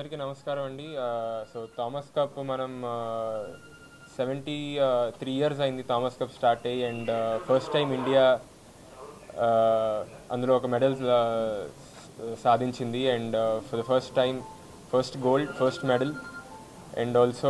అందరికీ నమస్కారం అండి సో థామస్ కప్ మనం సెవెంటీ త్రీ ఇయర్స్ అయింది థామస్ కప్ స్టార్ట్ అయ్యి అండ్ ఫస్ట్ టైం ఇండియా అందులో ఒక మెడల్ సాధించింది and for the first time first gold first medal and also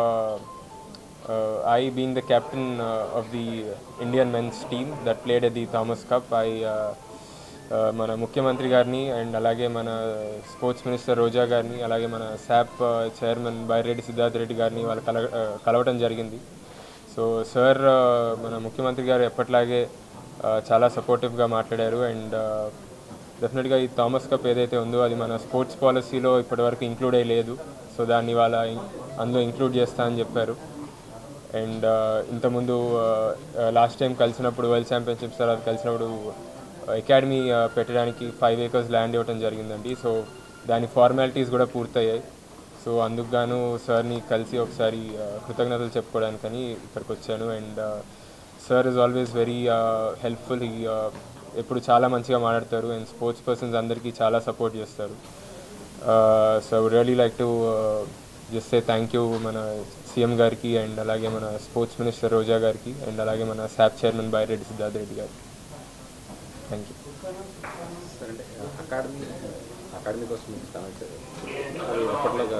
I being the captain of the Indian men's team that played at the Thomas cup I మన ముఖ్యమంత్రి గారిని and అలాగే మన sports minister రోజా గారిని అలాగే మన SAAP chairman Byreddy Siddhartha Reddy గారిని వాళ్ళు కల కలవటం జరిగింది సో సార్ మన ముఖ్యమంత్రి గారు ఎప్పట్లాగే చాలా సపోర్టివ్గా మాట్లాడారు అండ్ డెఫినెట్గా ఈ థామస్ కప్ ఏదైతే ఉందో అది మన స్పోర్ట్స్ పాలసీలో ఇప్పటివరకు ఇంక్లూడ్ అయ్యలేదు సో దాన్ని వాళ్ళ అందులో ఇంక్లూడ్ చేస్తా అని చెప్పారు అండ్ ఇంతకుముందు లాస్ట్ టైం కలిసినప్పుడు వరల్డ్ ఛాంపియన్షిప్స్ తర్వాత కలిసినప్పుడు అకాడమీ పెట్టడానికి ఫైవ్ ఏకర్స్ ల్యాండ్ ఇవ్వడం జరిగిందండి సో దాని ఫార్మాలిటీస్ కూడా పూర్తయ్యాయి సో అందుకు గాను సార్ని కలిసి ఒకసారి కృతజ్ఞతలు చెప్పుకోవడానికని ఇక్కడికి వచ్చాను and sir is always very helpful ఈ ఎప్పుడు చాలా మంచిగా మాట్లాడతారు అండ్ స్పోర్ట్స్ పర్సన్స్ అందరికీ చాలా సపోర్ట్ చేస్తారు so really like to just say thank you మన సీఎం గారికి అండ్ అలాగే మన స్పోర్ట్స్ మినిస్టర్ రోజా గారికి అండ్ అలాగే మన శాప్ చైర్మన్ బైరెడ్డి సిద్ధార్థ రెడ్డి గారికి థ్యాంక్ యూ సరే అంటే అకాడమీ అకాడమీ కోసం మీకు స్థానం అది ఎప్పటిలాగా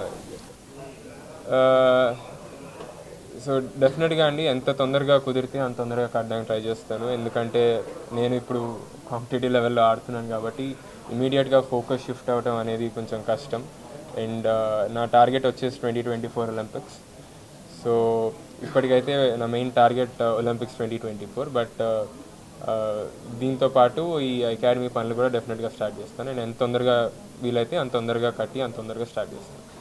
సో డెఫినెట్గా అండి ఎంత తొందరగా కుదిరితే అంత తొందరగా కట్టడానికి ట్రై చేస్తాను ఎందుకంటే నేను ఇప్పుడు కాంపిటేటివ్ లెవెల్లో ఆడుతున్నాను కాబట్టి ఇమీడియట్గా ఫోకస్ షిఫ్ట్ అవ్వడం అనేది కొంచెం కష్టం అండ్ నా టార్గెట్ వచ్చేసి twenty twenty four olympics so ఇప్పటికైతే నా main target olympics twenty twenty four but దీంతో పాటు ఈ అకాడమీ పనులు కూడా డెఫినెట్గా స్టార్ట్ చేస్తాను నేను ఎంత తొందరగా వీలైతే అంత తొందరగా కట్టి అంత తొందరగా స్టార్ట్ చేస్తాను